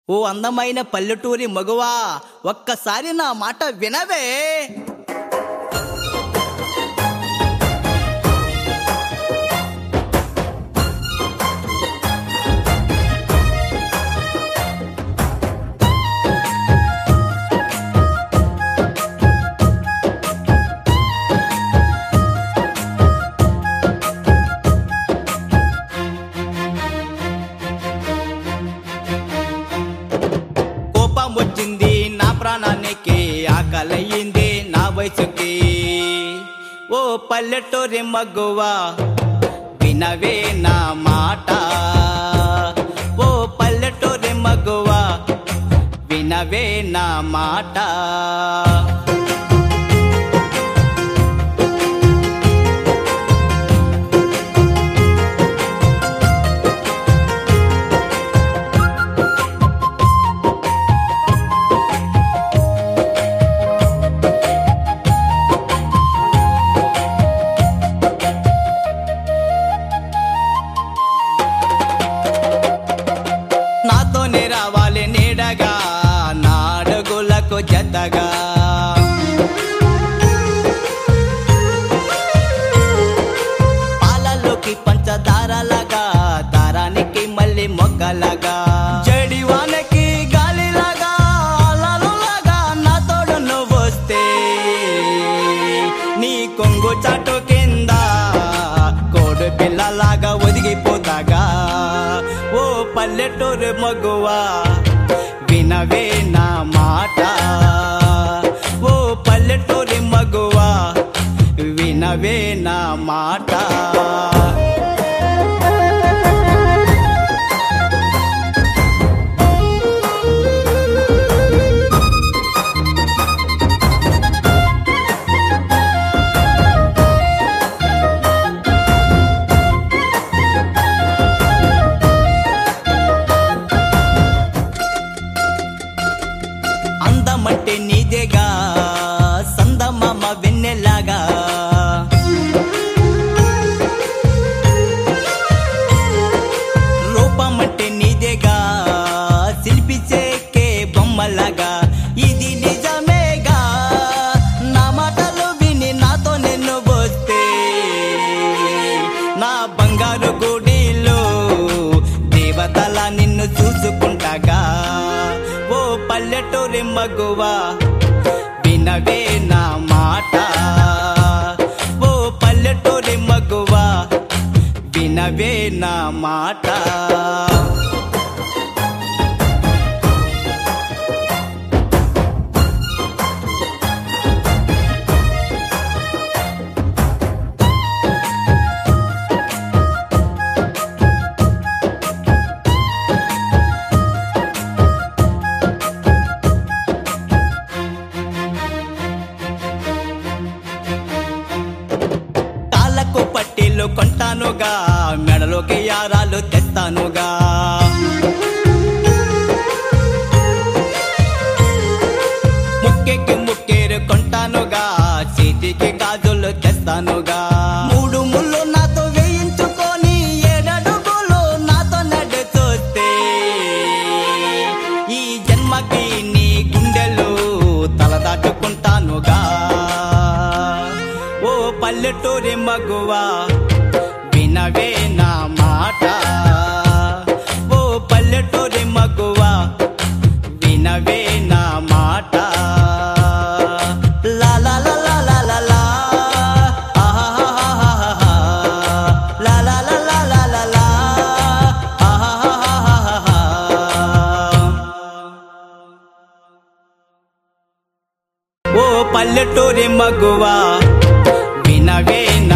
ఓ అందమైన పల్లెటూరి మగువా ఒక్కసారి నా మాట వినవే కోపం వచ్చింది నా ప్రాణానికి ఆకలయ్యింది నా వయసుకి ఓ పల్లెటూరి మగువా వినవే నా మాట ఓ పల్లెటూరి మగువా వినవే నా మాట నాతోనే రావాలి నీడగా నా అడుగులకు జతగా పాలలోకి పంచదారలాగా దారానికి మళ్ళీ మొగ్గలాగా చెడివానకి గాలిలాగా అలలులాగా నా తోడు నువ్వు వస్తే నీ కొంగు చాటు కింద కోడి పిల్లలాగా ఒదిగిపోతాగా ఓ పల్లెటూరు మగువా వినవే నా మాట ఓ పల్లెటూరి మగువా వినవే నా మాట అందమంటే నీదేగా సందమామ వెన్నెలాగా రూపమంటే నీదేగా శిల్పి చేకే బొమ్మలాగా ఇది నిజమేగా నా మాటలు విని నాతో నిన్ను వస్తే నా బంగారు గుడిలో దేవతల నిన్ను చూసుకుంటాగా ఓ పల్లెటూరి మగువా వినవే నా మాట ఓ పల్లెటూరి మగువా వినవే నా మాట కాళ్ళకు పట్టీలు కొంటానుగా మెడలోకి యారాలు తెస్తానుగా ముక్కెకి ముక్కేరు కొంటానుగా చేతికి గాజులు తెస్తానుగా మూడు ముళ్ళు నాతో వేయించుకొని ఏడడుగులు నాతో నడుచొస్తే ఈ జన్మకి నీ గుండెలు తలదాటుకుంటానుగా ఓ పల్లెటూరి మగువా వినవే నా మాట ఓ పల్లెటూరి మగువా వినవే నా మాట లా లా లా లా లా లా లా ఆహాహాహాహా. లా లా లా లా లా లా లా ఆహాహాహాహా. ఓ పల్లెటూరి మగువా వినవే నా